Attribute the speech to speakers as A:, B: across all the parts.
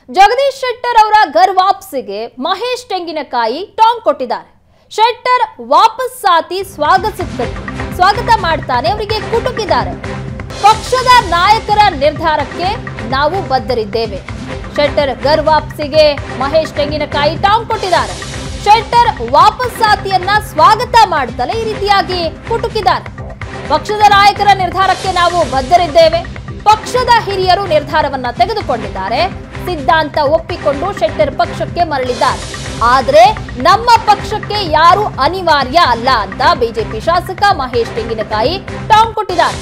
A: ಜಗದೀಶ್ ಶೆಟ್ಟರ್ ಅವರ ಘರ್ ವಾಪಸಿಗೆ ಮಹೇಶ್ ತೆಂಗಿನಕಾಯಿ ಟಾಂಗ್ ಕೊಟ್ಟಿದ್ದಾರೆ ಶೆಟ್ಟರ್ ವಾಪಸ್ ಸಾತಿ ಸ್ವಾಗತಿಸುತ್ತ ಸ್ವಾಗತ ಮಾಡ್ತಾನೆ ಅವರಿಗೆ ಕುಟುಕಿದ್ದಾರೆ ಪಕ್ಷದ ನಾಯಕರ ನಿರ್ಧಾರಕ್ಕೆ ನಾವು ಬದ್ಧರಿದ್ದೇವೆ ಶೆಟ್ಟರ್ ಘರ್ ವಾಪಸಿಗೆ ಮಹೇಶ್ ತೆಂಗಿನಕಾಯಿ ಟಾಂಗ್ ಕೊಟ್ಟಿದ್ದಾರೆ ಶೆಟ್ಟರ್ ವಾಪಸ್ ಸಾತಿಯನ್ನ ಸ್ವಾಗತ ಮಾಡ್ತಲೇ ಈ ರೀತಿಯಾಗಿ ಕುಟುಕಿದ್ದಾರೆ ಪಕ್ಷದ ನಾಯಕರ ನಿರ್ಧಾರಕ್ಕೆ ನಾವು ಬದ್ಧರಿದ್ದೇವೆ ಪಕ್ಷದ ಹಿರಿಯರು ನಿರ್ಧಾರವನ್ನ ತೆಗೆದುಕೊಂಡಿದ್ದಾರೆ ಸಿದ್ಧಾಂತ ಒಪ್ಪಿಕೊಂಡು ಶೆಟ್ಟರ್ ಪಕ್ಷಕ್ಕೆ ಮರಳಿದ್ದಾರೆ ಆದ್ರೆ ನಮ್ಮ ಪಕ್ಷಕ್ಕೆ ಯಾರು ಅನಿವಾರ್ಯ ಅಲ್ಲ ಅಂತ ಬಿಜೆಪಿ ಶಾಸಕ ಮಹೇಶ್ ತೆಂಗಿನಕಾಯಿ ಟಾಂಗ್ ಕೊಟ್ಟಿದ್ದಾರೆ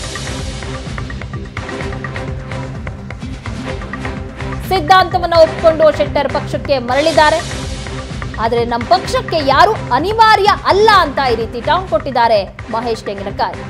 A: ಸಿದ್ಧಾಂತವನ್ನ ಒಪ್ಪಿಕೊಂಡು ಶೆಟ್ಟರ್ ಪಕ್ಷಕ್ಕೆ ಮರಳಿದ್ದಾರೆ ಆದ್ರೆ ನಮ್ಮ ಪಕ್ಷಕ್ಕೆ ಯಾರು ಅನಿವಾರ್ಯ ಅಲ್ಲ ಅಂತ ಈ ರೀತಿ ಟಾಂಗ್ ಕೊಟ್ಟಿದ್ದಾರೆ ಮಹೇಶ್ ತೆಂಗಿನಕಾಯಿ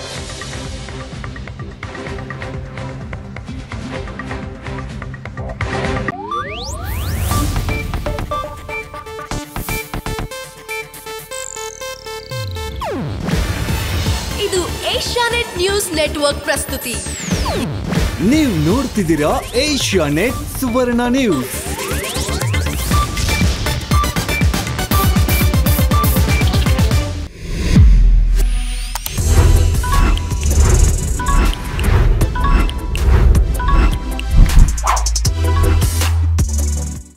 B: ಇದು ಏಷ್ಯಾನೆಟ್ ನ್ಯೂಸ್ ನೆಟ್ವರ್ಕ್ ಪ್ರಸ್ತುತಿ
C: ನೀವು ನೋಡ್ತಿದ್ದೀರಾ ಏಷ್ಯಾ ನೆಟ್ ಸುವರ್ಣ ನ್ಯೂಸ್